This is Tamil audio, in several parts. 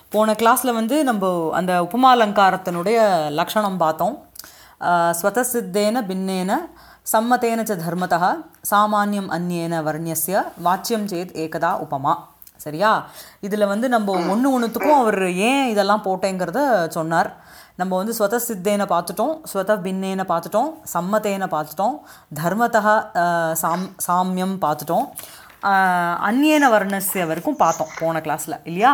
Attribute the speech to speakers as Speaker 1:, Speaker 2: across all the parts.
Speaker 1: போன கிளாஸில் வந்து நம்ம அந்த உபமாலங்காரத்தினுடைய லக்ஷணம் பார்த்தோம் ஆஹ் ஸ்வதசித்தேன பின்னேன சம்மதேன ச தர்மதः சாமானியம் அந்நேன வர்ணியஸ்ய வாச்சியம் சேத் ஏகதா உபமா சரியா இதில் வந்து நம்ம ஒன்று ஒன்றுத்துக்கும் அவர் ஏன் இதெல்லாம் போட்டேங்கிறத சொன்னார் நம்ம வந்து ஸ்வத சித்தேன பார்த்துட்டோம் ஸ்வத பின்னேன பார்த்துட்டோம் சம்மதேன பார்த்துட்டோம் தர்மத்தா சாம் சாமியம் பார்த்துட்டோம் ஆஹ் அந்நியன வர்ணஸ்ய வரைக்கும் பார்த்தோம் போன கிளாஸில் இல்லையா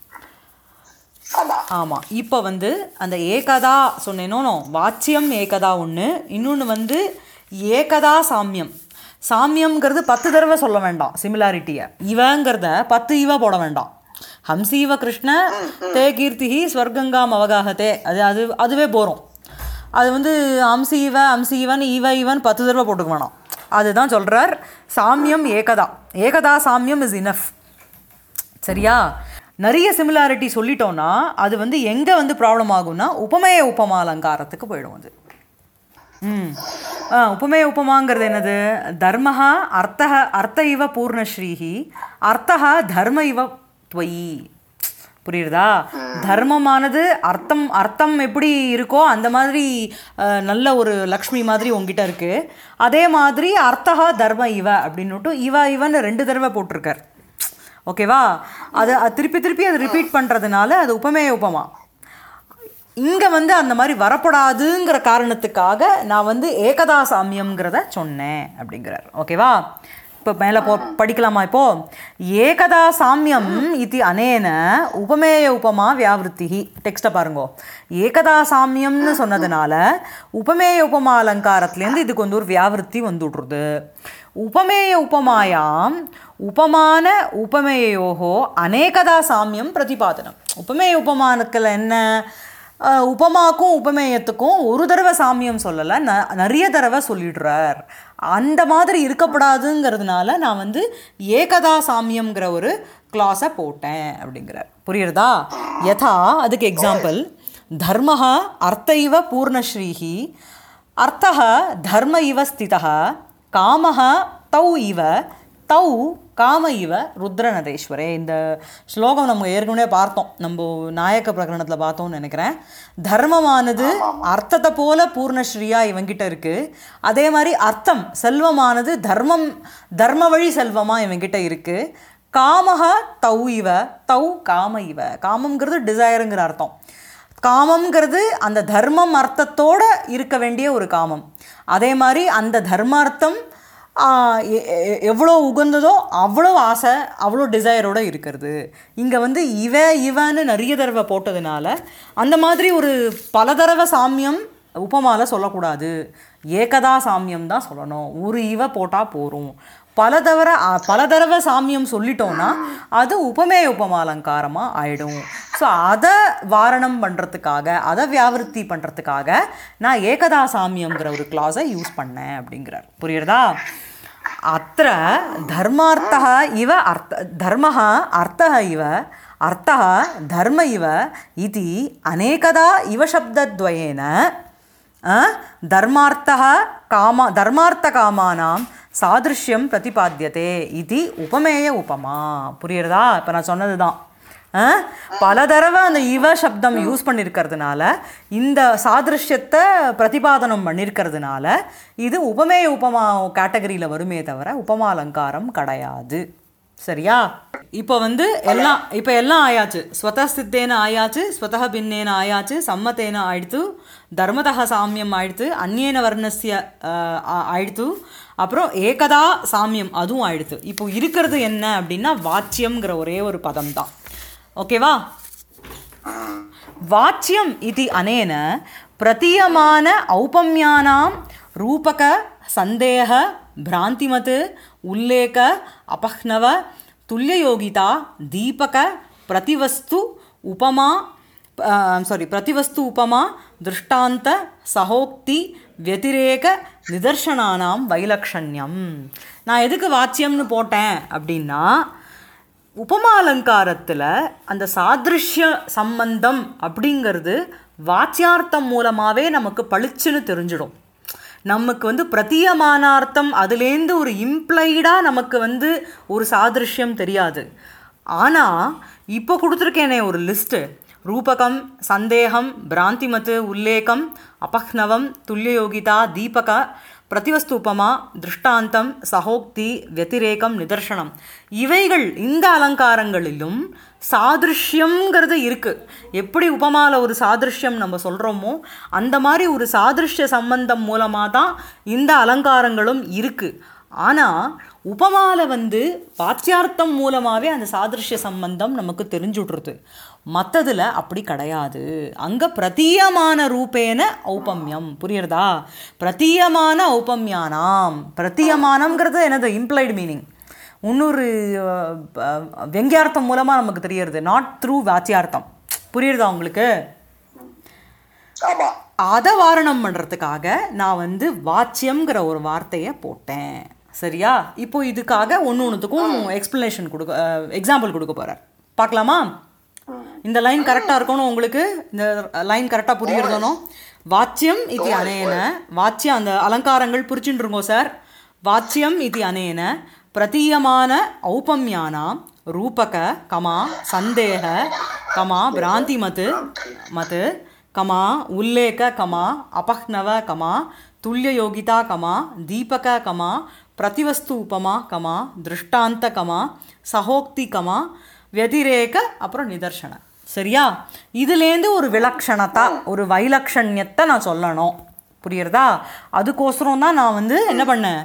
Speaker 2: ஆமா
Speaker 1: ஆமாம் இப்போ வந்து அந்த ஏகதா சொன்னேனோ வாச்சியம் ஏகதா ஒன்று இன்னொன்று வந்து ஏகதா சாமியம் சாமியம்ங்கிறது பத்து தடவை சொல்ல வேண்டாம் சிமிலாரிட்டியை இவங்கிறத பத்து இவ போட வேண்டாம் ஹம்சீவ கிருஷ்ண தே கீர்த்திஹி ஸ்வர்கங்காம் அவகாகத்தே அது அது அதுவே போகிறோம் அது வந்து அம்சி இவ அம்சி இவன் இவ இவன் பத்து தடவை போட்டுக்க வேணாம் அதுதான் சொல்கிறார் சாமியம் ஏகதா ஏகதா சாமியம் இஸ் இனஃப் சரியா நிறைய சிமிலாரிட்டி சொல்லிட்டோம்னா அது வந்து எங்கே வந்து ப்ராப்ளம் ஆகும்னா உபமேய உபமா அலங்காரத்துக்கு போயிடும் அது ம் ஆ, உபமேய உபமாங்கிறது என்னது தர்மஹா அர்த்தஹ அர்த்த இவ பூர்ணஸ்ரீஹி அர்த்தஹா தர்ம இவ துவயி புரியுறதா தர்மமானது அர்த்தம் அர்த்தம் எப்படி இருக்கோ அந்த மாதிரி அஹ், நல்ல ஒரு லக்ஷ்மி மாதிரி உங்ககிட்ட இருக்கு அதே மாதிரி அர்த்தஹா தர்ம இவ அப்படின்னுட்டு இவ இவன்னு ரெண்டு தடவை போட்டிருக்கார் ஓகேவா அது அது திருப்பி திருப்பி அது ரிப்பீட் பண்ணுறதுனால அது உபமேய உபமா இங்கே வந்து அந்த மாதிரி வரப்படாதுங்கிற காரணத்துக்காக நான் வந்து ஏகதா சாமியம்ங்கிறத சொன்னேன் அப்படிங்கிறார் ஓகேவா இப்போ மேலே போ படிக்கலாமா இப்போ ஏகதா சாமியம் இது அனேன உபமேய உபமா வியாவிருத்தி டெக்ஸ்ட்டை பாருங்கோ ஏகதா சாமியம்னு சொன்னதுனால உபமேய உபமா அலங்காரத்துலேருந்து இதுக்கு வந்து ஒரு வியாவிருத்தி வந்துடுறது உபமேய உபமாயாம் உபமான உபமேயோகோ அநேகதா சாமியம் பிரதிபாதனம் உபமேய உபமானத்தில் என்ன அஹ், உபமாக்கும் உபமேயத்துக்கும் ஒரு தடவை சாமியம் சொல்லலை ந நிறைய தடவை சொல்லிடுறார் அந்த மாதிரி இருக்கப்படாதுங்கிறதுனால நான் வந்து ஏகதா சாமியம்ங்கிற ஒரு கிளாஸை போட்டேன் அப்படிங்கிறார் புரியுறதா யதா அதுக்கு எக்ஸாம்பிள் தர்மः அர்த்த இவ பூர்ணஸ்ரீஹி அர்த்தः தர்ம இவ ஸ்திதः காமः தௌ இவ தௌ காம இவ ருத்ரநதேஸ்வரே இந்த ஸ்லோகம் நம்ம ஏற்கனவே பார்த்தோம் நம்ம நாயக்க பிரகரணத்தில் பார்த்தோம்னு நினைக்கிறேன் தர்மமானது அர்த்தத்தை போல பூர்ணஸ்ரீயா இவங்கிட்ட இருக்கு அதே மாதிரி அர்த்தம் செல்வமானது தர்மம் தர்ம வழி செல்வமா இவங்கிட்ட இருக்கு காமஹ தௌ இவ தௌ காம இவ காமம்ங்கிறது டிசைருங்கிற அர்த்தம் காமம்ங்கிறது அந்த தர்மம் அர்த்தத்தோட இருக்க வேண்டிய ஒரு காமம் அதே மாதிரி அந்த தர்மார்த்தம் ஆ, எ- எ- எவ்வளோ உகந்ததோ அவ்வளோ ஆசை அவ்வளோ டிசையரோட இருக்கிறது இங்கே வந்து இவ இவன்னு நிறைய தடவை போட்டதுனால அந்த மாதிரி ஒரு பல தடவை சாமியம் உபமால சொல்லக்கூடாது ஏகதா சாமியம் தான் சொல்லணும் ஒரு இவ போட்டால் போரும் பல தடவை அ, பல தடவை சாமியம் சொல்லிட்டோம்னா அது உபமேய உபமாலங்காரமாக ஆயிடும் ஸோ அதை வாரணம் பண்ணுறதுக்காக அதை வியாவிருத்தி பண்ணுறதுக்காக நான் ஏகதா சாமியம்ங்கிற ஒரு கிளாஸை யூஸ் பண்ணேன் அப்படிங்கிறார் புரியுறதா அத்த தர்மார்த்தः இவ அர்த்த தர்மः அர்த்தः இவ அர்த்தः தர்ம இவ இதி அநேகதா இவ சப்தத்வயேன அ, தர்மார்த்தः காம தர்மார்த்தகாமானாம் சாதிருஷ்யம் பிரதிபாத்தியதே இது உபமேய உபமா புரியுறதா இப்போ நான் சொன்னது தான் பல தடவை அந்த இவ சப்தம் யூஸ் பண்ணியிருக்கிறதுனால இந்த சாதிருஷ்யத்தை பிரதிபாதனம் பண்ணியிருக்கிறதுனால இது உபமேய உபமா கேட்டகரியில் வருமே தவிர உபமா அலங்காரம் கிடையாது சரியா இப்போ வந்து எல்லாம் இப்போ எல்லாம் ஆயாச்சு ஸ்வதஸ்தித்தேன ஆயாச்சு ஸ்வதः பின்னேன ஆயாச்சு சம்மத்தேன ஆயிடுத்து தர்மதः சாமியம் ஆயிடுத்து அந்நேன வர்ணஸ்ய அஹ், ஆ- ஆயிடுத்து அப்புறம் ஏகதா சாமியம் அதுவும் ஆயிடுத்து இப்போ இருக்கிறது என்ன அப்படின்னா வாச்சியம்ங்கிற ஒரே ஒரு பதம் தான் ஓகேவா வாச்சியம் இது அனேன பிரதீயமான ஔபம்யானாம் ரூபக சந்தேக பிராந்திமத் உல்லேக அபஹ்னவ துல்லியயோகிதா தீபக பிரதிவஸ்து உபமா சாரி பிரதிவஸ்து உபமா திருஷ்டாந்த சகோக்தி व्यतिरेक நிதர்சனானாம் வைலக்ஷண்யம் நான் எதுக்கு வாச்சியம்னு போட்டேன் அப்படின்னா உபமாலங்காரத்தில் அந்த சாதிருஷ்ய சம்பந்தம் அப்படிங்கிறது வாச்சியார்த்தம் மூலமாகவே நமக்கு பளிச்சுன்னு தெரிஞ்சிடும் நமக்கு வந்து பிரதீயமானார்த்தம் அதுலேருந்து ஒரு இம்ப்ளைடாக நமக்கு வந்து ஒரு சாதிருஷ்யம் தெரியாது ஆனால் இப்போ கொடுத்துருக்கேனே ஒரு லிஸ்ட்டு ரூபகம் சந்தேகம் பிராந்திமத்து உல்லேகம் அபஹ்னவம் துல்லியோகிதா தீபக பிரதிவஸ்தூபமா திருஷ்டாந்தம் சகோக்தி வத்திரேகம் நிதர்சனம் இவைகள் இந்த அலங்காரங்களிலும் சாதிருஷ்யம்ங்கிறது இருக்குது எப்படி உபமால ஒரு சாதிருஷ்யம் நம்ம சொல்கிறோமோ அந்த மாதிரி ஒரு சாதிருஷ்ய சம்பந்தம் மூலமாக தான் இந்த அலங்காரங்களும் இருக்குது ஆனால் உபமால வந்து வாச்சியார்த்தம் மூலமாகவே அந்த சாதிருஷ்ய சம்பந்தம் நமக்கு தெரிஞ்சுடுறது மற்றதில் அப்படி கிடையாது அங்கே பிரதீயமான ரூபேன ஔபம்யம் புரியுறதா பிரதீயமான ஔபம்யானாம் பிரதீயமானம்ங்கிறது என்னது இம்ப்ளைடு மீனிங் இன்னொரு அஹ், அஹ், வெங்கியார்த்தம் மூலமாக நமக்கு தெரியறது நாட் த்ரூ வாச்சியார்த்தம் புரியுறதா உங்களுக்கு
Speaker 2: ஆமா
Speaker 1: அதை வாரணம் பண்ணுறதுக்காக நான் வந்து வாச்சியம்ங்கிற ஒரு வார்த்தையை போட்டேன் சரியா இப்போ இதுக்காக ஒன்று ஒன்றுத்துக்கும் எக்ஸ்ப்ளனேஷன் கொடுக்க எக்ஸாம்பிள் கொடுக்க போகிறார் பார்க்கலாமா இந்த லைன் கரெக்டாக இருக்கணும் உங்களுக்கு இந்த லைன் கரெக்டாக புரியுறதணும் வாச்சியம் இது அனேன வாச்சியம் அந்த அலங்காரங்கள் புரிச்சுட்டுருங்கோ சார் வாச்சியம் இது அனேன பிரதீயமான ஔபம்யானாம் ரூபக கமா சந்தேக கமா பிராந்திமத் மத் கமா உல்லேக கமா அபஹ்னவ கமா துல்லியயோகிதா கமா தீபக கமா பிரதிவஸ்து உபமா கமா திருஷ்டாந்த கமா சகோக்தி கமா व्यतिरेक அப்புறம் நிதர்சன சரியா இதுலேருந்து ஒரு விலக்ஷணத்தா ஒரு வைலக்ஷண்யத்தை நான் சொல்லணும் புரியுறதா அதுக்கோசரம் தான் நான் வந்து என்ன பண்ணேன்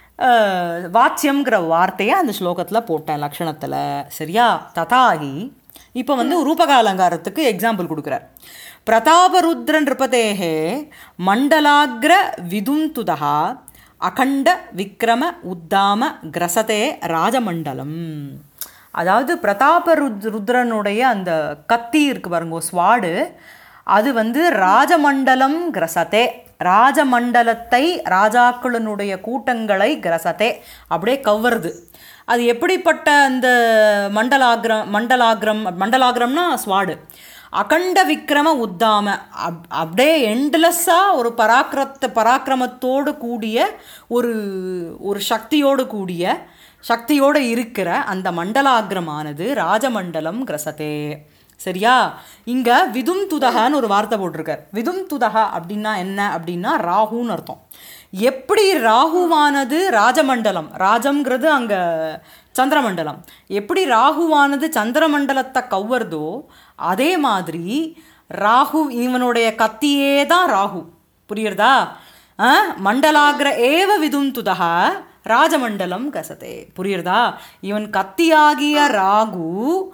Speaker 1: அஹ், வாச்சியம்ங்கிற வார்த்தையை அந்த ஸ்லோகத்தில் போட்டேன் லக்ஷணத்தில் சரியா ததாகி இப்போ வந்து ரூபக அலங்காரத்துக்கு எக்ஸாம்பிள் கொடுக்குறார் பிரதாபருத்ர நிருபதேகே மண்டலாக்ர விதுந்துதா அகண்ட விக்ரம உத்தாம கிரசதே ராஜமண்டலம் அதாவது பிரதாப ருத் ருத்ரனுடைய அந்த கத்தி இருக்கு பாருங்க ஸ்வாடு அது வந்து ராஜமண்டலம் கிரசதே ராஜமண்டலத்தை ராஜாக்களினுடைய கூட்டங்களை கிரசதே அப்படியே கவருது அது எப்படிப்பட்ட அந்த மண்டலாகிரம் மண்டலாகிரம் மண்டலாகிரம்னா ஸ்வாடு அகண்ட விக்ரம உத்தாம அப் அப்படியே எண்ட்லெஸ்ஸாக ஒரு பராக்கிரத்த பராக்கிரமத்தோடு கூடிய ஒரு ஒரு சக்தியோடு கூடிய சக்தியோடு இருக்கிற அந்த மண்டலாகிரமானது ராஜமண்டலம் கிரசதே சரியா இங்கே விதும் துதகன்னு ஒரு வார்த்தை போட்டிருக்கார் விதும் துதக அப்படின்னா என்ன அப்படின்னா ராகுன்னு அர்த்தம் எப்படி ராகுவானது ராஜமண்டலம் ராஜம்ங்கிறது அங்கே சந்திரமண்டலம் எப்படி ராகுவானது சந்திரமண்டலத்தை கவ்வர்தோ அதே மாதிரி ராகு இவனுடைய கத்தியே தான் ராகு புரியுறதா ஆ? மண்டலாகிர ஏவ விதும் துதக ராஜமண்டலம் கசதே புரியுறதா இவன் கத்தியாகிய ராகு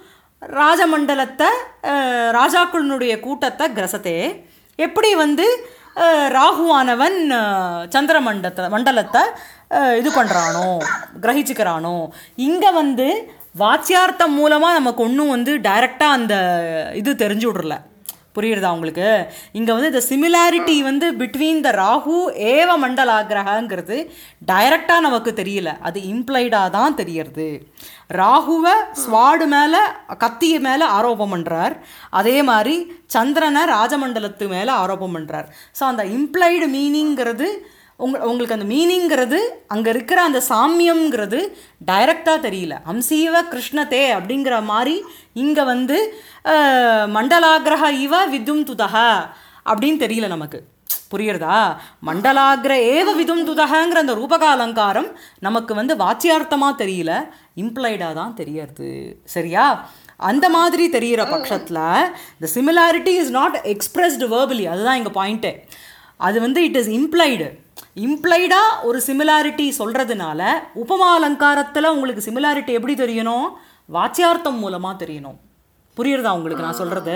Speaker 1: ராஜமண்டலத்தை அஹ், ராஜாக்களினுடைய கூட்டத்தை கிரசத்தே எப்படி வந்து அஹ், ராகுவானவன் அஹ், சந்திரமண்டத்தை மண்டலத்தை அஹ், இது பண்ணுறானோ கிரகிச்சுக்கிறானோ இங்கே வந்து வாச்சியார்த்தம் மூலமாக நமக்கு ஒன்றும் வந்து டைரெக்டாக அந்த இது தெரிஞ்சு விட்றல புரியுறதா உங்களுக்கு இங்கே வந்து இந்த சிமிலாரிட்டி வந்து பிட்வீன் த ராகு ஏவ மண்டலாகிரகங்கிறது டைரக்டாக நமக்கு தெரியல அது இம்ப்ளைடாக தான் தெரியறது ராகுவை ஸ்வாடு மேலே கத்திய மேலே ஆரோபம் பண்ணுறார் அதே மாதிரி சந்திரனை ராஜமண்டலத்து மேலே ஆரோபம் பண்ணுறார் ஸோ அந்த இம்ப்ளைடு மீனிங்கிறது உங்க உங்களுக்கு அந்த மீனிங்கிறது அங்கே இருக்கிற அந்த சாமியம்ங்கிறது டைரக்டாக தெரியல ஹம்சீவ கிருஷ்ணதே அப்படிங்கிற மாதிரி இங்கே வந்து அஹ், மண்டலாகிரக இவ விதும் துதக அப்படின்னு தெரியல நமக்கு புரியுறதா மண்டலாகிர ஏவ விதும் துதகங்கிற அந்த ரூபக அலங்காரம் நமக்கு வந்து வாச்சியார்த்தமாக தெரியல இம்ப்ளைடாக தான் தெரியறது சரியா அந்த மாதிரி தெரிகிற பட்சத்தில் the similarity is not expressed verbally அதுதான் எங்கள் பாயிண்ட்டு அது வந்து இட் இஸ் இம்ப்ளைடு இம்ப்ளைடாக ஒரு சிமிலாரிட்டி சொல்கிறதுனால உபமா அலங்காரத்தில் உங்களுக்கு சிமிலாரிட்டி எப்படி தெரியணும் வாச்சியார்த்தம் மூலமாக தெரியணும் புரியுறதா உங்களுக்கு நான் சொல்கிறது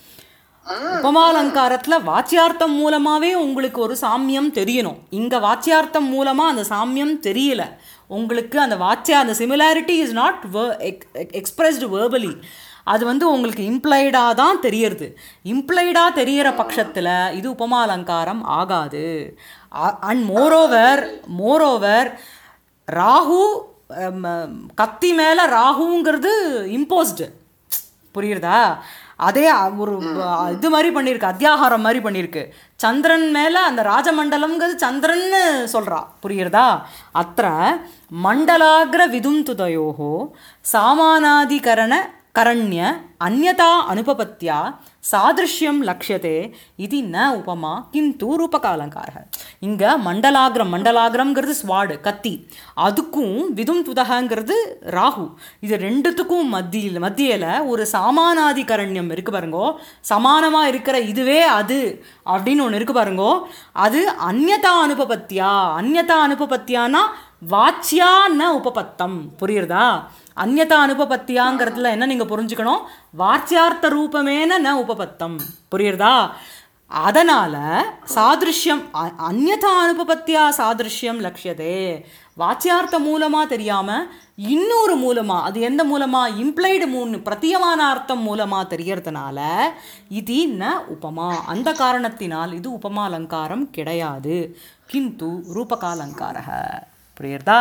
Speaker 1: உபமாலங்காரத்தில் வாச்சியார்த்தம் மூலமாகவே உங்களுக்கு ஒரு சாமியம் தெரியணும் இங்கே வாச்சியார்த்தம் மூலமாக அந்த சாமியம் தெரியல உங்களுக்கு அந்த வாச்சியா அந்த similarity is not expressed verbally அது வந்து உங்களுக்கு இம்ப்ளைடாக தான் தெரியறது இம்ப்ளைடாக தெரியற பட்சத்தில் இது உபமாலங்காரம் ஆகாது and moreover moreover Rahu um, கத்தி மேலே ராகுங்கிறது இம்போஸ்டு புரியுறதா அதே அ- ஒரு அ, இது மாதிரி பண்ணியிருக்கு அத்தியாகாரம் மாதிரி பண்ணியிருக்கு சந்திரன் மேலே அந்த ராஜமண்டலம்ங்கிறது சந்திரன்னு சொல்கிறா புரியுறதா அத்த மண்டலாகிர விதும் துதயோகோ சாமானாதிகரண கரண்ய அந்யதா அனுபபத்தியா சாதிருஷ்யம் லக்ஷதே இது ந உபமா கிந்து ரூபகாலங்கார இங்கே மண்டலாகிரம் மண்டலாகிரம்ங்கிறது ஸ்வாடு கத்தி அதுக்கும் விதும் துதகங்கிறது ராகு இது ரெண்டுத்துக்கும் மத்தியில் மத்தியில் ஒரு சாமானாதிகரண்யம் இருக்கு பாருங்கோ சமானமாக இருக்கிற இதுவே அது அப்படின்னு ஒன்று இருக்கு பாருங்கோ அது அந்யதா அனுபபத்தியா அந்யதா அனுபபத்தியானா வாச்சியா ந உபபத்தம் புரியுறதா அந்யதா அனுபபத்தியாங்கிறதுல என்ன நீங்கள் புரிஞ்சுக்கணும் வாச்சியார்த்த ரூபமேன ந உபபத்தம் புரியுறதா அதனால் சாதிருஷ்யம் அ- அந்யதா அனுபபத்தியா சாதிருஷ்யம் லட்சியதே வாச்சியார்த்த மூலமாக தெரியாமல் இன்னொரு மூலமாக அது எந்த மூலமாக இம்ப்ளைடு மூணு பிரத்தியமான அர்த்தம் மூலமாக தெரியறதுனால இது ந உபமா அந்த காரணத்தினால் இது உபமா அலங்காரம் கிடையாது கிந்து ரூபகாலங்காரக புரியுறதா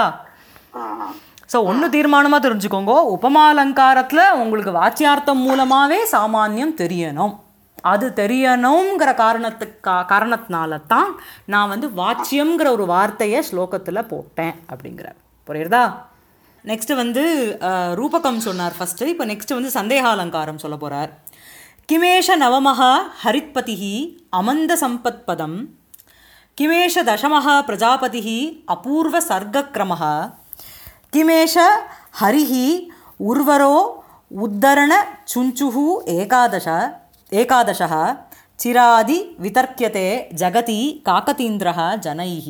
Speaker 1: ஸோ ஒன்று தீர்மானமாக தெரிஞ்சுக்கோங்க உபமாலங்காரத்தில் உங்களுக்கு வாச்சியார்த்தம் மூலமாகவே சாமானியம் தெரியணும் அது தெரியணுங்கிற காரணத்துக்கா காரணத்தினால தான் நான் வந்து வாச்சியம்ங்கிற ஒரு வார்த்தையை ஸ்லோகத்தில் போட்டேன் அப்படிங்கிற புரியுறதா நெக்ஸ்ட் வந்து அஹ், ரூபகம் சொன்னார் ஃபஸ்ட்டு இப்போ நெக்ஸ்ட் வந்து சந்தேகாலங்காரம் சொல்ல போகிறார் கிமேஷ நவமஹ ஹரித்பதிஹி அமந்த சம்பத்பதம் किमेष दशमः प्रजापतिः अपूर्वसर्गक्रमः किमेष हरिः उर्वरो उद्धरणचुञ्चुः एकादश एकादशः चिरादि वितर्क्यते ஜகதி காக்கதீந்திரः ஜனைः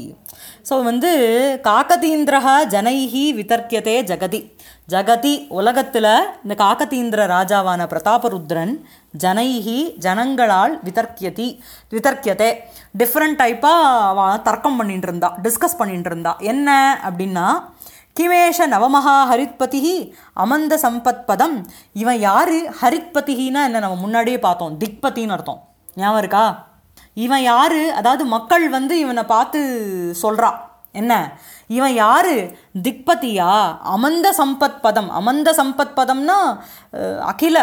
Speaker 1: ஸோ வந்து காக்கதீந்திரः ஜனைः விதர்க்கியதே ஜகதி ஜகதி உலகத்தில் இந்த காக்கதீந்திர ராஜாவான பிரதாபருத்ரன் ஜனைஹி ஜனங்களால் விதர்க்கியதி விதர்க்கியதே டிஃப்ரெண்ட் டைப்பாக தர்க்கம் பண்ணிட்டு இருந்தா டிஸ்கஸ் பண்ணிட்டு இருந்தா என்ன அப்படின்னா கிமேஷ நவமகா ஹரித்பதி அமந்த சம்பத் பதம் இவன் யாரு ஹரித்பதினா என்ன நம்ம முன்னாடியே பார்த்தோம் திக்பதின்னு அர்த்தம் ஞாபகம் இருக்கா இவன் யாரு அதாவது மக்கள் வந்து இவனை பார்த்து சொல்றா என்ன இவன் யாரு திக்பதியா அமந்த சம்பத் பதம் அமந்த சம்பத் பதம்னா அஹ், அகில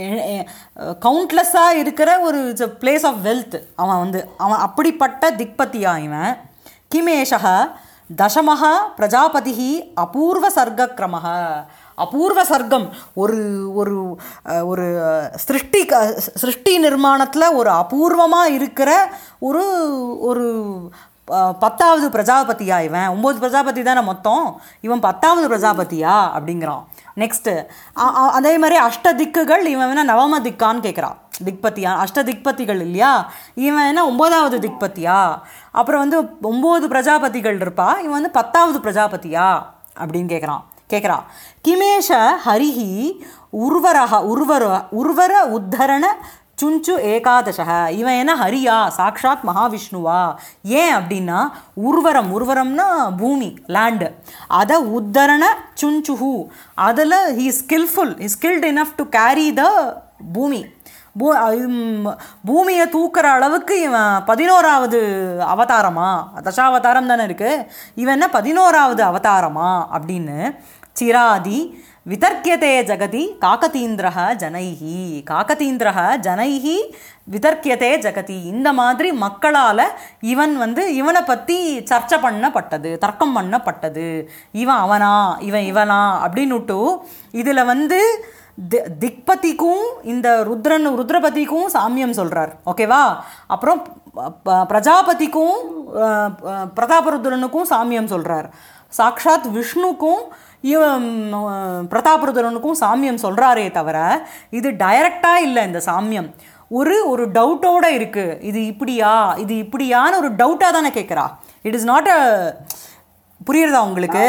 Speaker 1: கவுண்ட்லெஸ்ஸாக இருக்கிற ஒரு பிளேஸ் ஆஃப் வெல்த் அவன் வந்து அவன் அப்படிப்பட்ட திக்பதியா இவன் கிமேஷக தசமः பிரஜாபதிः அபூர்வ சர்க்கக்கிரமः அபூர்வ சர்க்கம் ஒரு ஒரு அஹ், ஒரு சிருஷ்டி க- சிருஷ்டி நிர்மாணத்தில் ஒரு அபூர்வமாக இருக்கிற ஒரு ஒரு அஹ், பத்தாவது பிரஜாபதியா இவன் ஒம்பது பிரஜாபதி தானே மொத்தம் இவன் பத்தாவது பிரஜாபதியா அப்படிங்கிறான் நெக்ஸ்ட்டு அதே மாதிரி அஷ்ட திக்குகள் இவன் வேணா நவம திக்கான்னு கேட்குறான் திக்பதியா அஷ்ட திக்பதிகள் இல்லையா இவன் என்ன ஒம்போதாவது திக்பதியா அப்புறம் வந்து ஒம்பது பிரஜாபதிகள் இருப்பா இவன் வந்து பத்தாவது பிரஜாபதியா அப்படின்னு கேட்குறான் கேட்குறா கிமேஷ ஹரிஹி உர்வரஹ உர்வர உர்வர உத்தரண சுஞ்சு ஏகாதசக இவன் என்ன ஹரியா சாக்ஷாத் மகாவிஷ்ணுவா ஏன் அப்படின்னா உர்வரம் உர்வரம்னா பூமி லேண்டு அதை உத்தரண சுஞ்சுஹு அதில் he skillful he skilled enough to carry the பூமி பூ உம், பூமியை தூக்குற அளவுக்கு இவன் பதினோராவது அவதாரமா தசாவதாரம் தானே இருக்கு இவன் என்ன பதினோராவது அவதாரமா அப்படின்னு சிராதி விதர்க்கியதே ஜகதி காக்கதீந்திரः ஜனைஹி காக்கதீந்திரः ஜனைஹி விதர்க்கியதே ஜகதி இந்த மாதிரி மக்களால் இவன் வந்து இவனை பற்றி சர்ச்சை பண்ணப்பட்டது தர்க்கம் பண்ணப்பட்டது இவன் அவனா இவன் இவனா அப்படின்னுட்டு இதில் வந்து தி திக்பதிக்கும் இந்த ருத்ரன் ருத்ரபதிக்கும் சாமியம் சொல்கிறார் ஓகேவா அப்புறம் ப- ப- பிரஜாபதிக்கும் அஹ், அஹ், பிரதாபருத்ரனுக்கும் சாமியம் சொல்கிறார் சாக்ஷாத் விஷ்ணுக்கும் இவன் அஹ், பிரதாபருத்ரனுக்கும் சாமியம் சொல்கிறாரே தவிர இது டைரக்டாக இல்லை இந்த சாமியம் ஒரு ஒரு டவுட்டோட இருக்குது இது இப்படியா இது இப்படியான்னு ஒரு டவுட்டாக தானே கேட்குறா இட் இஸ் நாட் அ புரியுறதா உங்களுக்கு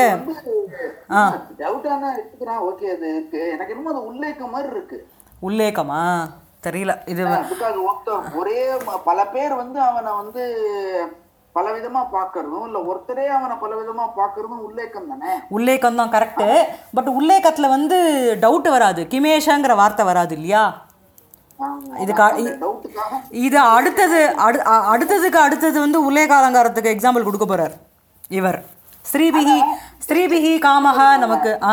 Speaker 1: ஆ
Speaker 2: டவுட்டானா எடுத்துக்கிறேன் ஓகே அது இருக்கு எனக்கு என்னமோ அது உள்ளேக்க மாதிரி இருக்கு
Speaker 1: உல்லேக்கமா தெரியல இது
Speaker 2: பிகாஸ் ஒருத்தர் ஒரே ம- பல பேர் வந்து அவனை வந்து பல விதமா பாக்குறதும் இல்ல ஒருத்தரே அவனை பல விதமா பாக்குறதும் உள்ளேக்கம் தானே
Speaker 1: உல்லேக்கம் தான் கரெக்டு பட் உல்லேக்கத்தில் வந்து டவுட் வராது கிமேஷங்கிற வார்த்தை வராது இல்லையா இது கா இ-
Speaker 2: டவுட்டுக்காக
Speaker 1: இது அடுத்தது அடு அ- அடுத்ததுக்கு அடுத்தது வந்து உல்லேக அலங்காரத்துக்கு எக்ஸாம்பிள் கொடுக்க போறார் இவர் ஸ்ரீபிகி ஸ்ரீபிகி காமஹ நமக்கு ஆ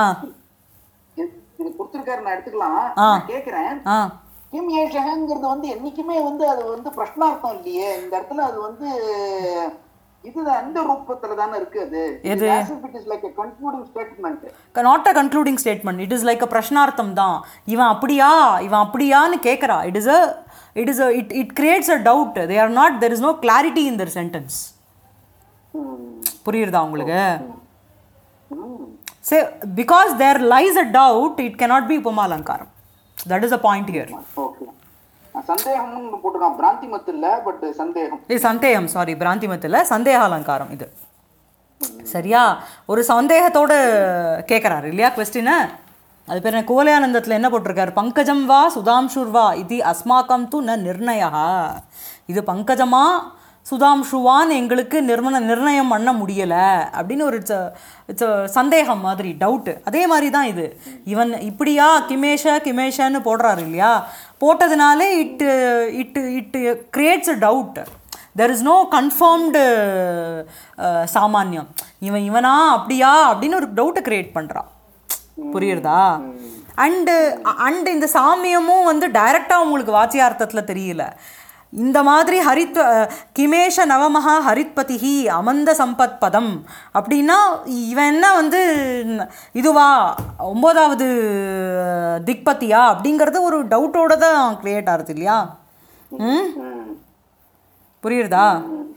Speaker 2: இது இது கொடுத்துருக்காரு நான் எடுத்துக்கலாம்
Speaker 1: ஆ.
Speaker 2: நான் கேக்குறேன்
Speaker 1: ஆ
Speaker 2: கிம் ஏஷகங்கிறது வந்து என்னைக்குமே வந்து அது வந்து பிரஷ்னார்த்தம் இல்லையே இந்த இடத்துல அது வந்து இது அந்த ரூபத்துல தானே இருக்கு அது
Speaker 1: எது?
Speaker 2: It is like concluding statement
Speaker 1: not a concluding statement it is like a பிரஷ்னார்த்தம் தான் இவன் அப்படியா இவன் அப்படியான்னு கேட்குறா it is a it is a it it creates a doubt they are not there is no clarity in the sentence புரியுறதா உங்களுக்கு say because there lies a doubt it cannot be upama alankaram that is a point here
Speaker 2: okay சந்தேகம்னு போட்டுருக்கான் பிராந்தி மத்து இல்ல பட் சந்தேகம்
Speaker 1: இது சந்தேகம் சாரி பிராந்திமத்தில் சந்தேக அலங்காரம் இது சரியா ஒரு சந்தேகத்தோட கேட்குறாரு இல்லையா கொஸ்டினை அது பேர் என்ன கோலையானந்தத்தில் என்ன போட்டிருக்காரு பங்கஜம் வா சுதாம்ஷுர் வா இது அஸ்மாக்கம் து ந நிர்ணயா இது பங்கஜமா சுதாம்ஷுவான்னு எங்களுக்கு நிர்மண நிர்ணயம் பண்ண முடியலை அப்படின்னு ஒரு இட்ஸ் இட்ஸ் சந்தேகம் மாதிரி டவுட்டு அதே மாதிரி தான் இது இவன் இப்படியா கிமேஷ கிமேஷன்னு போடுறாரு இல்லையா போட்டதுனாலே it it it creates a doubt there is no confirmed சாமானியம் இவன் இவனா அப்படியா அப்படின்னு ஒரு டவுட்டை கிரியேட் பண்ணுறான் புரியுறதா அண்டு அண்டு இந்த சாமியமும் வந்து டைரெக்டாக உங்களுக்கு வாச்சியார்த்தத்தில் தெரியல இந்த மாதிரி ஹரித் கிமேஷ நவமஹா ஹரித்பதிஹி அமந்த சம்பத் பதம் அப்படின்னா இவன் என்ன வந்து இதுவா ஒம்போதாவது திக்பதியா அப்படிங்கிறது ஒரு டவுட்டோட தான் கிரியேட் ஆகுது இல்லையா ம் புரியுறதா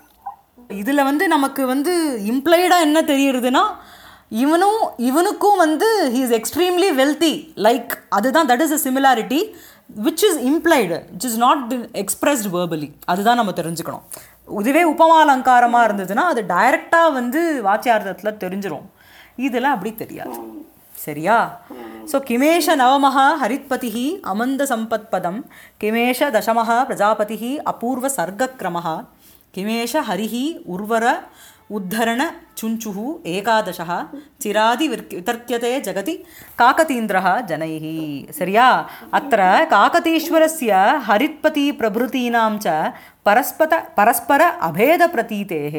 Speaker 1: இதில் வந்து நமக்கு வந்து இம்ப்ளைடாக என்ன தெரியுறதுன்னா இவனும் இவனுக்கும் வந்து he is extremely wealthy like அதுதான் that is a similarity which is implied which is not expressed verbally அதுதான் நம்ம தெரிஞ்சுக்கணும் இதுவே உபமாலங்காரமாக இருந்ததுன்னா அது டைரெக்டாக வந்து வாச்சியார்த்தத்தில் தெரிஞ்சிரும் இதில் அப்படி தெரியாது சரியா ஸோ கிமேஷ நவமः ஹரித்பதிः அமந்த சம்பத்பதம் கிமேஷ தசமः பிரஜாபதிः அபூர்வ சர்க்கக்கிரமः கிமேஷ ஹரிः உர்வர உத்தரண சுஞ்சுः ஏகாதசः சிராதி விர்க் விதர்க்கியते ஜகதி காகதீந்திரः जनैः சரியா அत्र काकतीश्वरस्य हरित्पति प्रभृतीनां च परस्पत परस्पर अभेदप्रतीतेः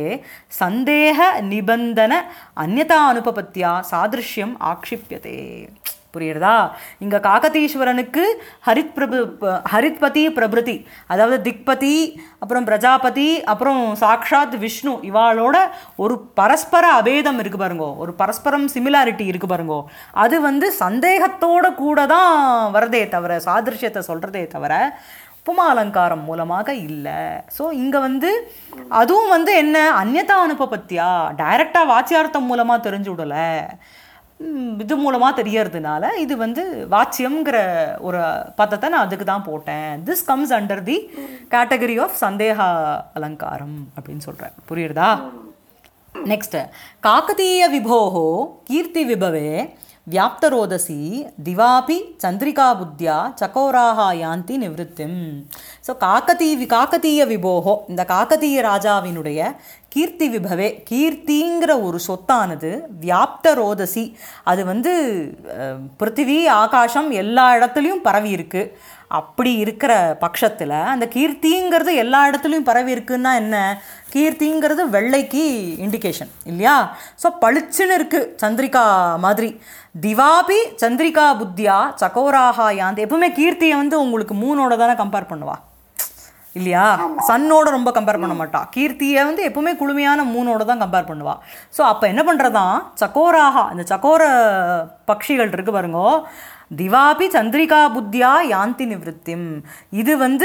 Speaker 1: सन्देहनिबन्धन अन्यता अनुपपत्या सादृश्यम् आक्षिप्यते புரியுறதா இங்கே காகதீஸ்வரனுக்கு ஹரித் பிரபு ப- ஹரித்பதி பிரபிருதி அதாவது திக்பதி அப்புறம் பிரஜாபதி அப்புறம் சாக்ஷாத் விஷ்ணு இவாளோட ஒரு பரஸ்பர அபேதம் இருக்கு பாருங்கோ ஒரு பரஸ்பரம் சிமிலாரிட்டி இருக்கு பாருங்கோ அது வந்து சந்தேகத்தோட கூட தான் வரதே தவிர சாதிருஷ்யத்தை சொல்கிறதே தவிர உப்புமா அலங்காரம் மூலமாக இல்லை ஸோ இங்கே வந்து அதுவும் வந்து என்ன அந்நதா அனுபபத்தியா டைரக்டாக வாச்சியார்த்தம் மூலமாக தெரிஞ்சு விடலை ம், இது மூலமாக தெரியறதுனால இது வந்து வாச்சியம்ங்கிற ஒரு பதத்தை நான் அதுக்கு தான் போட்டேன் this comes under the category of சந்தேக அலங்காரம் அப்படின்னு சொல்கிறேன் புரியுறதா ನೆಕ್ಸ್ಟ್ ಕಾಕತೀಯ ವಿಭೋः ಕೀರ್ತಿ ವಿಭವೆ ವ್ಯಾಪ್ತರೋದಸಿ ದಿವಾಪಿ ಚಂದ್ರಿಕಾ ಬುದ್ಧಿಯ ಚಕೋರಾಹ ಯಾಂತಿ நிவೃத்திம் ஸோ காக்கதீ காக்கதீய விபோகோ இந்த காக்கதீய ராஜாவினுடைய கீர்த்தி விபவே கீர்த்திங்கிற ஒரு சொத்தானது வியாப்த ரோதசி அது வந்து அஹ், பிருத்திவி ஆகாசம் எல்லா இடத்துலையும் பரவி இருக்கு அப்படி இருக்கிற பட்சத்தில் அந்த கீர்த்திங்கிறது எல்லா இடத்துலையும் பரவி இருக்குன்னா என்ன கீர்த்திங்கிறது வெள்ளைக்கு இண்டிகேஷன் இல்லையா ஸோ பளிச்சுன்னு இருக்குது சந்திரிகா மாதிரி திவாபி சந்திரிகா புத்தியா சகோராகா யாந்த் எப்பவுமே கீர்த்தியை வந்து உங்களுக்கு மூணோட தானே கம்பேர் பண்ணுவா இல்லையா சன்னோட ரொம்ப கம்பேர் பண்ண மாட்டா கீர்த்தியை வந்து எப்பவுமே குளுமையான மூணோட தான் கம்பேர் பண்ணுவா ஸோ அப்போ என்ன பண்ணுறதான் சக்கோராகா இந்த சக்கோர பட்சிகள் இருக்கு பாருங்கோ திவாபி சந்திரிகா புத்தியா யாந்தி நிவృத்திம் இது வந்து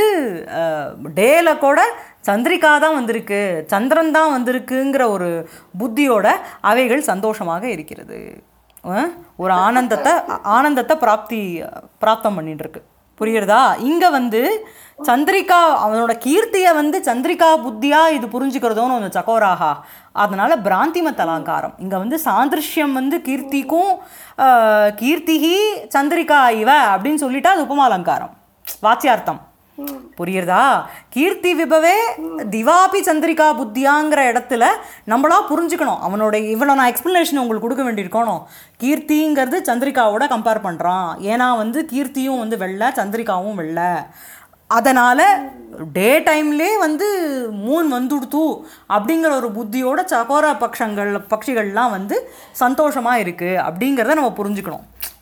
Speaker 1: டேல கூட சந்திரிகா தான் வந்திருக்கு சந்திரன் தான் வந்திருக்குங்கிற ஒரு புத்தியோட அவைகள் சந்தோஷமாக இருக்கிறது அஹ், ஒரு ஆனந்தத்தை ஆனந்தத்தை பிராப்தி பிராப்தம் பண்ணிட்டு இருக்கு புரியுறதா இங்கே வந்து சந்திரிகா அவனோட கீர்த்தியை வந்து சந்திரிகா புத்தியா இது புரிஞ்சுக்கிறதோன்னு ஒன்று சக்கோராகா அதனால பிராந்திமத் அலங்காரம் இங்கே வந்து சாதிருஷ்யம் வந்து கீர்த்திக்கும் ஆஹ், கீர்த்திகி சந்திரிகா இவ அப்படின்னு சொல்லிட்டா அது உபமா அலங்காரம் வாச்சியார்த்தம் புரியுறதா கீர்த்தி விபவே திவாபி சந்திரிகா புத்தியாங்கிற இடத்துல நம்மளா புரிஞ்சுக்கணும் அவனோட இவ்வளோ நான் எக்ஸ்ப்ளனேஷன் உங்களுக்கு கொடுக்க வேண்டியிருக்கணும் கீர்த்திங்கிறது சந்திரிகாவோட கம்பேர் பண்ணுறான் ஏன்னா வந்து கீர்த்தியும் வந்து வெள்ளை சந்திரிகாவும் வெள்ளை அதனால் டே டைம்லே வந்து மூன் வந்துடுத்து அப்படிங்கிற ஒரு புத்தியோட சகோர பட்சங்கள் பட்சிகள்லாம் வந்து சந்தோஷமாக இருக்குது அப்படிங்கிறத நம்ம புரிஞ்சுக்கணும்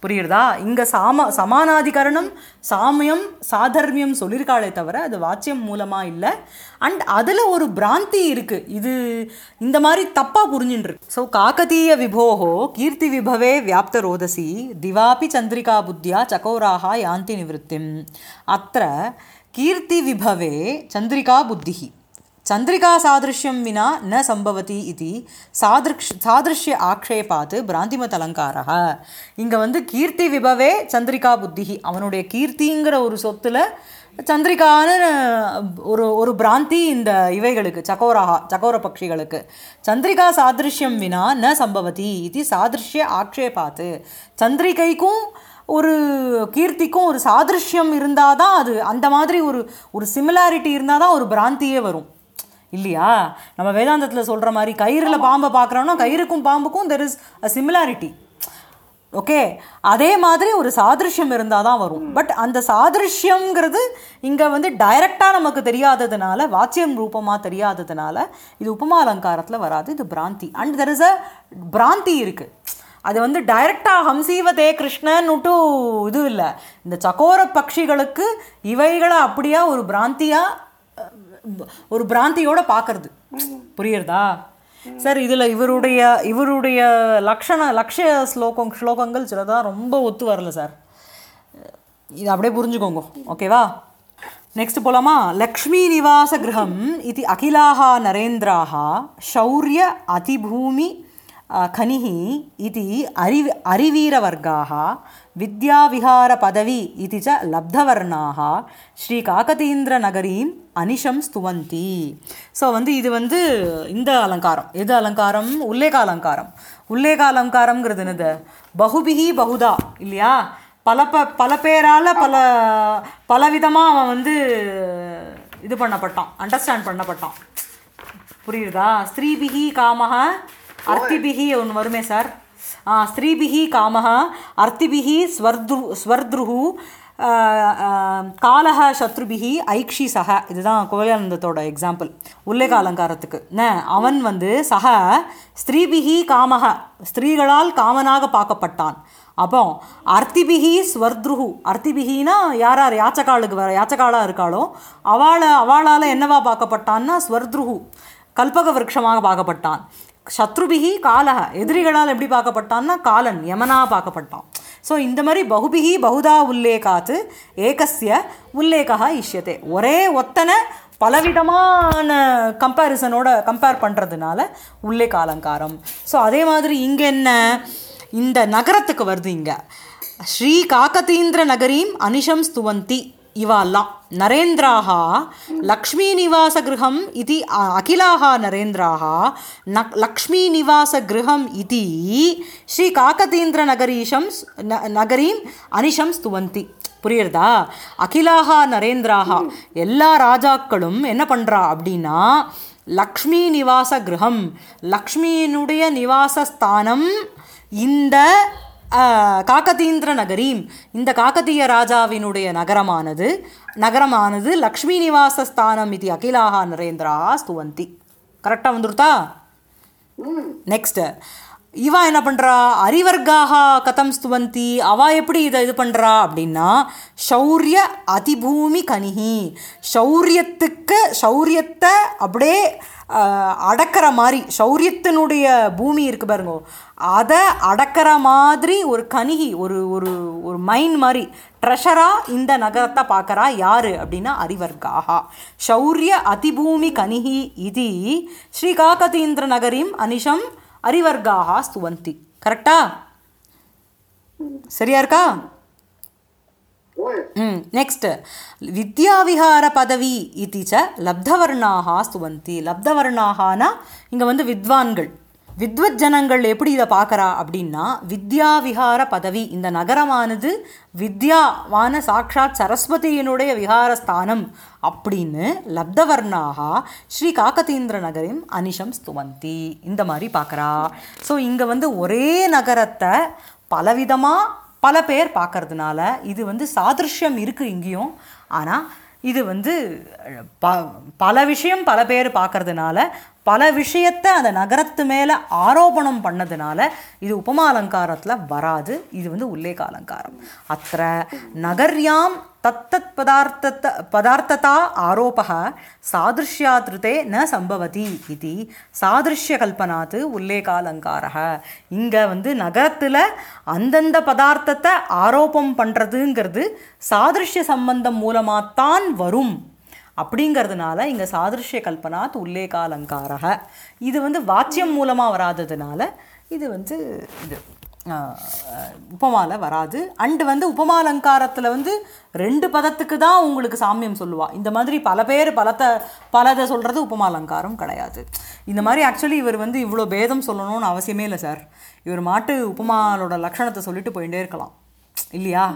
Speaker 1: புரியுறதா இங்க சாம சமானாதிகரணம் சாமியம் சாதர்மியம் சொல்லியிருக்காளே தவிர அது வாச்சியம் மூலமா இல்லை அண்ட் அதுல ஒரு பிராந்தி இருக்கு இது இந்த மாதிரி தப்பா புரிஞ்சுட்டு ஸோ காக்கதீய விபோகோ கீர்த்தி விபவே வியாப்த ரோதசி திவாபி சந்திரிகா புத்தியா சகோராக யாந்தி நிவృత్తిம் அத்த கீர்த்தி விபவே சந்திரிகா புத்திஹி चन्द्रिकासादृश्यं विना न सम्भवति इति सादृक्ष सादृश्य ஆக்ஷேபாத்து பிராந்திமத் அலங்காரः இங்கே வந்து கீர்த்தி விபவே சந்திரிகா புத்திஹி அவனுடைய கீர்த்திங்கிற ஒரு சொத்துல சந்திரிகான ஒரு ஒரு பிராந்தி இந்த இவைகளுக்கு சகோரா சகோர பட்சிகளுக்கு சந்திரிகா சாதிருஷ்யம் வினா ந சம்பவதி இது சாதிருஷ்ய ஆக்ஷேபாத்து சந்திரிகைக்கும் ஒரு கீர்த்திக்கும் ஒரு சாதிருஷ்யம் இருந்தால் தான் அது அந்த மாதிரி ஒரு ஒரு சிமிலாரிட்டி இருந்தால் தான் ஒரு பிராந்தியே வரும் இல்லையா நம்ம வேதாந்தத்தில் சொல்கிற மாதிரி கயிறில் பாம்பை பார்க்குறோன்னா கயிறுக்கும் பாம்புக்கும் there is a similarity okay அதே மாதிரி ஒரு சாதிருஷ்யம் இருந்தால் தான் வரும் பட் அந்த சாதிருஷ்யங்கிறது இங்கே வந்து டைரக்டாக நமக்கு தெரியாததுனால வாச்சியம் ரூபமாக தெரியாததுனால இது உபமா அலங்காரத்தில் வராது இது பிராந்தி அண்ட் தெர் இஸ் அ பிராந்தி இருக்குது அது வந்து டைரக்டாக ஹம்சீவதே கிருஷ்ணன்னுட்டு இது இல்லை இந்த சக்கோர பட்சிகளுக்கு இவைகளை அப்படியே ஒரு பிராந்தியாக ஒரு பிராந்தியோட பார்க்கறது புரியுறதா சார் இதில் இவருடைய இவருடைய லக்ஷண லக்ஷ்ய ஸ்லோகம் ஸ்லோகங்கள் சிலதான் ரொம்ப ஒத்து வரல சார் இது அப்படியே புரிஞ்சுக்கோங்க ஓகேவா நெக்ஸ்ட் போலாமா லக்ஷ்மி நிவாச கிரகம் இது அகிலாக நரேந்திராக ஷௌரிய அதிபூமி खनिः इति अरि अरिवीरवर्गाः विद्याविहारपदवी इति च लब्धवर्णाः ஸ்ரீகாகதீந்திரநகரீம் அனிஷம் ஸ்துவந்தி ஸோ வந்து இது வந்து இந்த அலங்காரம் எது அலங்காரம் உல்லேக அலங்காரம் உல்லேக அலங்காரம்ங்கிறது என்னது பகுபிகி பகுதா இல்லையா பல ப பல பேரால் பல பலவிதமாக அவன் வந்து இது பண்ணப்பட்டான் அண்டர்ஸ்டாண்ட் பண்ணப்பட்டான் புரியுதா ஸ்திரீபிகி காமஹ அர்த்திபிகி ஒன்று வருமே சார் ஆ ஸ்திரீபிகி காமஹ அர்த்திபிகி ஸ்வர்து ஸ்வர்துருஹு காலஹ சத்ருபிகி ஐக்ஷி சக இதுதான் கோவிலானந்தத்தோட எக்ஸாம்பிள் உல்லேக அலங்காரத்துக்கு ந அவன் வந்து சக ஸ்திரீபிகி காமஹ ஸ்திரீகளால் காமனாக பார்க்கப்பட்டான் அப்போ அர்த்திபிகி ஸ்வர்துருஹு அர்த்திபிகினா யார் யார் யாச்சகாளுக்கு வர யாச்சகாலாக இருக்காளோ அவளை அவளால் என்னவா பார்க்கப்பட்டான்னா ஸ்வர்துருஹு கல்பக விரக்ஷமாக பார்க்கப்பட்டான் சத்ருபிகி காலக எதிரிகளால் எப்படி பார்க்கப்பட்டான்னா காலன் யமனா பார்க்கப்பட்டான் ஸோ இந்த மாதிரி பகுபிகி பகுதா உல்லேகாத்து ஏகஸ்ய உல்லேகா இஷ்யத்தை ஒரே ஒத்தனை பலவிதமான கம்பேரிசனோட கம்பேர் பண்ணுறதுனால உல்லேக அலங்காரம் ஸோ அதே மாதிரி இங்கே என்ன இந்த நகரத்துக்கு வருது இங்கே ஸ்ரீ காக்கதீந்திர நகரீம் அனிஷம் ஸ்துவந்தி இவாலாம் நரேந்திராः लक्ष्मीनिवासगृहम् इति अखिलाः नरेन्द्राः न लक्ष्मीनिवासगृहम् इति श्रीकाकतीन्द्रनगरीशं न நகரீம் அனிஷம் ஸ்துவந்தி புரியுறதா அகிலாக நரேந்திராக எல்லா ராஜாக்களும் என்ன பண்ணுறா அப்படின்னா லக்ஷ்மி நிவாச கிரகம் லக்ஷ்மியினுடைய நிவாசஸ்தானம் இந்த காக்கதீந்திர நகரீம் இந்த காக்கதீய ராஜாவினுடைய நகரமானது நகரமானது லக்ஷ்மி நிவாசஸ்தானம் இது அகிலாக நரேந்திரா ஸ்துவந்தி கரெக்டாக வந்துருத்தா நெக்ஸ்ட் இவா என்ன பண்ணுறா அரிவர்காக கதம் ஸ்துவந்தி அவா எப்படி இதை இது பண்ணுறா அப்படின்னா ஷௌரிய அதிபூமி கனிஹி ஷௌரியத்துக்கு ஷௌரியத்தை அப்படியே அடக்கிற மாதிரி ஷௌரியத்தினுடைய பூமி இருக்கு பாருங்க அதை அடக்கிற மாதிரி ஒரு கனிகி ஒரு ஒரு ஒரு மைன் மாதிரி ட்ரெஷராக இந்த நகரத்தை பார்க்குறா யார் அப்படின்னா அரிவர்காக ஷௌரிய அதிபூமி கனிஹி இது ஸ்ரீகாகதீந்திர நகரிம் அனிஷம் அரிவர்காக ஸ்துவந்தி கரெக்டா சரியா இருக்கா ம் நெக்ஸ்ட் வித்யாவிஹார பதவி இது ச லப்தவர்ணாக ஸ்துவந்தி லப்தவர்ணாகனா இங்கே வந்து வித்வான்கள் வித்வத் ஜனங்கள் எப்படி இதை பார்க்குறா அப்படின்னா வித்யாவிஹார பதவி இந்த நகரமானது வித்யாவான சாக்ஷாத் சரஸ்வதியினுடைய விஹாரஸ்தானம் அப்படின்னு லப்தவர்ணாக ஸ்ரீ காக்கதீந்திர நகரின் அனிஷம் ஸ்துவந்தி இந்த மாதிரி பார்க்குறா ஸோ இங்கே வந்து ஒரே நகரத்தை பலவிதமாக பல பேர் பார்க்கறதுனால இது வந்து சாதிருஷ்யம் இருக்குது இங்கேயும் ஆனால் இது வந்து ப பல விஷயம் பல பேர் பார்க்கறதுனால பல விஷயத்தை அந்த நகரத்து மேலே ஆரோபணம் பண்ணதுனால இது உபமா அலங்காரத்தில் வராது இது வந்து உல்லேக அலங்காரம் அத்த நகர்யாம் தத்தத் பதார்த்தத்த பதார்த்ததா ஆரோபः சாதிருஷ்யாத்ருதே ந சம்பவதி இது சாதிருஷ்யகல்பனாத்து உல்லேகாலங்காரः இங்கே வந்து நகரத்தில் அந்தந்த பதார்த்தத்தை ஆரோபம் பண்ணுறதுங்கிறது சாதிருஷ்ய சம்பந்தம் மூலமாகத்தான் வரும் அப்படிங்கிறதுனால இங்கே சாதிருஷ்ய கல்பனாத் உல்லேகாலங்காரக இது வந்து வாச்சியம் மூலமாக வராததுனால இது வந்து இது ஆஹ், உபமால வராது அண்டு வந்து உபமாலங்காரத்தில் வந்து ரெண்டு பதத்துக்கு தான் உங்களுக்கு சாமியம் சொல்லுவா இந்த மாதிரி பல பேர் பலத்தை பலதை சொல்கிறது உபமாலங்காரம் கிடையாது இந்த மாதிரி ஆக்சுவலி இவர் வந்து இவ்வளோ பேதம் சொல்லணும்னு அவசியமே இல்லை சார் இவர் மாட்டு உபமாலோட லட்சணத்தை சொல்லிட்டு போயிட்டே இருக்கலாம் இல்லையா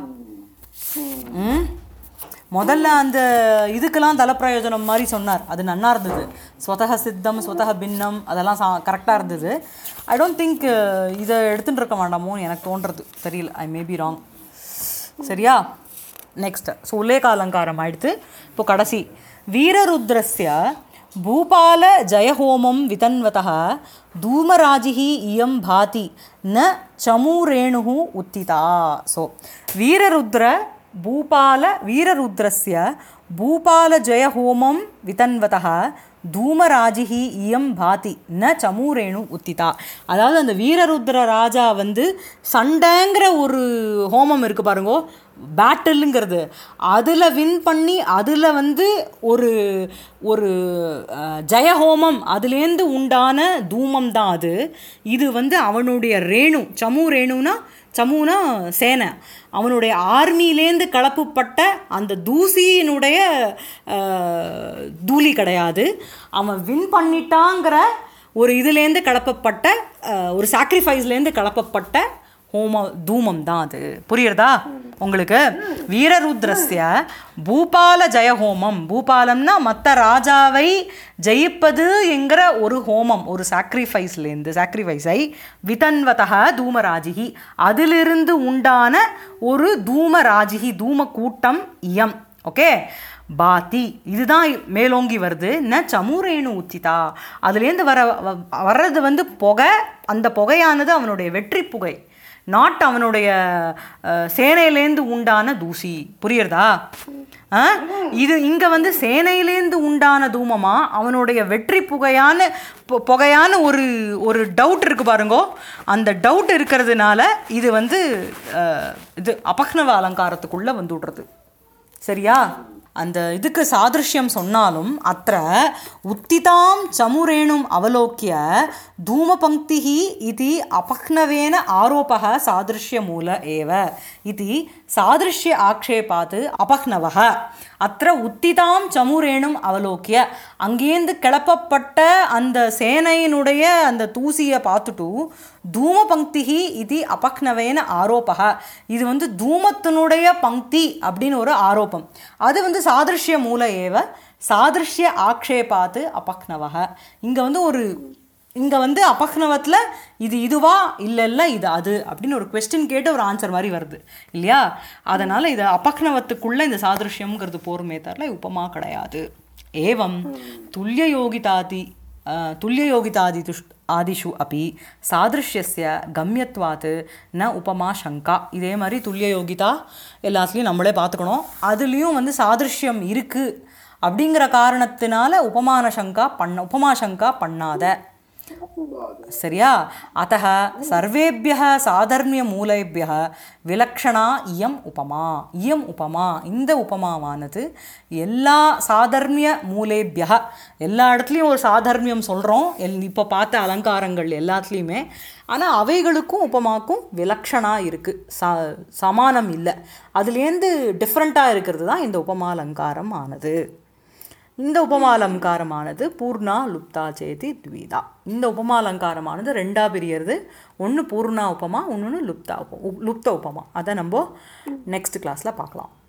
Speaker 1: ம் முதல்ல அந்த இதுக்கெல்லாம் தலப்பிரயோஜனம் மாதிரி சொன்னார் அது நன்னா இருந்தது ஸ்வதக சித்தம் ஸ்வதக பின்னம் அதெல்லாம் சா கரெக்டாக இருந்தது ஐ டோன்ட் திங்க் இதை எடுத்துட்டு இருக்க வேண்டாமோன்னு எனக்கு தோன்றது தெரியல ஐ மே பி ராங் சரியா நெக்ஸ்ட் ஸோ உல்லேக அலங்காரம் ஆயிடுத்து இப்போ கடைசி வீரருத்ரஸ்ய பூபால ஜயஹோமம் விதன்வதः தூமராஜிः இயம் பாதி ந சமூரேணு உத்திதா ஸோ வீரருத்ர பூபால வீரருத்ரஸ்ய பூபாலஜயஹோமம் விதன்வதः தூமராஜிஹி இயம் பாதி ந சமூரேணு உத்திதா அதாவது அந்த வீரருத்ர ராஜா வந்து சண்டைங்கிற ஒரு ஹோமம் இருக்கு பாருங்கோ பேட்டிலுங்கிறது அதில் வின் பண்ணி அதில் வந்து ஒரு ஒரு அஹ், ஜெயஹோமம் அதுலேருந்து உண்டான தூமம் தான் அது இது வந்து அவனுடைய ரேணு சமு ரேணுனா சமுனா சேனை அவனுடைய ஆர்மியிலேருந்து கலப்புப்பட்ட அந்த தூசியினுடைய அஹ், தூளி கிடையாது அவன் வின் பண்ணிட்டாங்கிற ஒரு இதுலேருந்து கலப்பப்பட்ட அஹ், ஒரு சாக்ரிஃபைஸ்லேருந்து கலப்பப்பட்ட ஹோம தூமம் தான் அது புரியுறதா உங்களுக்கு வீரருத்ரஸ்ய பூபால ஜெயஹோமம் பூபாலம்னா மற்ற ராஜாவை ஜெயிப்பது என்கிற ஒரு ஹோமம் ஒரு சாக்ரிஃபைஸ்லேருந்து சாக்ரிஃபைஸை விதன்வதக தூமராஜிகி அதிலிருந்து உண்டான ஒரு தூமராஜிகி தூம கூட்டம் இயம் ஓகே பாத்தி இதுதான் மேலோங்கி வருது ந சமூரேணு உச்சிதா அதுலேருந்து வர வ- வர்றது வந்து புகை அந்த புகையானது அவனுடைய வெற்றி புகை நாட் அவனுடைய அஹ், சேனையிலேந்து உண்டான தூசி புரியுறதா ஆ? இது இங்கே வந்து சேனையிலேந்து உண்டான தூமமா அவனுடைய வெற்றி புகையான பொ- புகையான ஒரு ஒரு டவுட் இருக்கு பாருங்கோ அந்த டவுட் இருக்கிறதுனால இது வந்து அஹ், இது அபக்னவ அலங்காரத்துக்குள்ளே வந்து விடுறது சரியா அந்த இதுக்கு சாதிருஷ்யம் சொன்னாலும் அத்த உத்திதாம் சமுரேணும் அவலோக்கிய தூமபங்கி இது அபக்னவேன ஆரோபக சாதிருஷ்யமூல ஏவ இது சாதிருஷ்ய ஆக்ஷேபாத் அபக்னவக அத்த உத்திதாம் சமுரேணும் அவலோக்கிய அங்கேருந்து கிளப்பப்பட்ட அந்த சேனையினுடைய அந்த தூசியை பார்த்துட்டு தூமபங்கி இது அபக்னவேன ஆரோபக இது வந்து தூமத்தினுடைய பங்கி அப்படின்னு ஒரு ஆரோபம் அது வந்து சாதிருஷ்ய மூல ஏவ சாதிருஷ்ய ஆக்ஷேபாத்து அபக்னவக இங்கே வந்து ஒரு இங்கே வந்து அபக்னவத்தில் இது இதுவா இல்லை இல்லை இது அது அப்படின்னு ஒரு கொஸ்டின் கேட்டு ஒரு ஆன்சர் மாதிரி வருது இல்லையா அதனால் இது அபக்னவத்துக்குள்ளே இந்த சாதிருஷ்யம்ங்கிறது போருமே தரல உபமா கிடையாது ஏவம் துல்லிய யோகிதாதி அஹ், துல்லியயோகிதாதிதுஷ் ஆதிஷு அப்பி சாதிருஷ்யஸ்ய கம்யத்வாத் ந உபமா சங்கா இதே மாதிரி துல்லியயோகிதா எல்லாத்துலேயும் நம்மளே பார்த்துக்கணும் அதுலேயும் வந்து சாதிருஷ்யம் இருக்குது அப்படிங்கிற காரணத்தினால உபமான சங்கா பண்ண உபமா சங்கா பண்ணாத சரியா அத்தः சர்வேபியः சாதர்மியமூலேபியः விலக்ஷணா இயம் உபமா இயம் உபமா இந்த உபமாவானது எல்லா சாதர்மிய மூலேபியः எல்லா இடத்துலையும் ஒரு சாதர்மியம் சொல்கிறோம் எல் இப்போ பார்த்த அலங்காரங்கள் எல்லாத்துலேயுமே ஆனால் அவைகளுக்கும் உபமாக்கும் விலக்ஷணா இருக்குது ச சமானம் இல்லை அதுலேருந்து டிஃப்ரெண்ட்டாக இருக்கிறது தான் இந்த உபமா அலங்காரம் ஆனது இந்த உபமாலங்காரமானது பூர்ணா லுப்தா சேதி த்வீதா இந்த உபமாலங்காரமானது ரெண்டா பிரியறது ஒன்று பூர்ணா உபமா இன்னொன்று லுப்தா உப லுப்த உபமா அதை நம்ம நெக்ஸ்ட் கிளாஸில் பார்க்கலாம்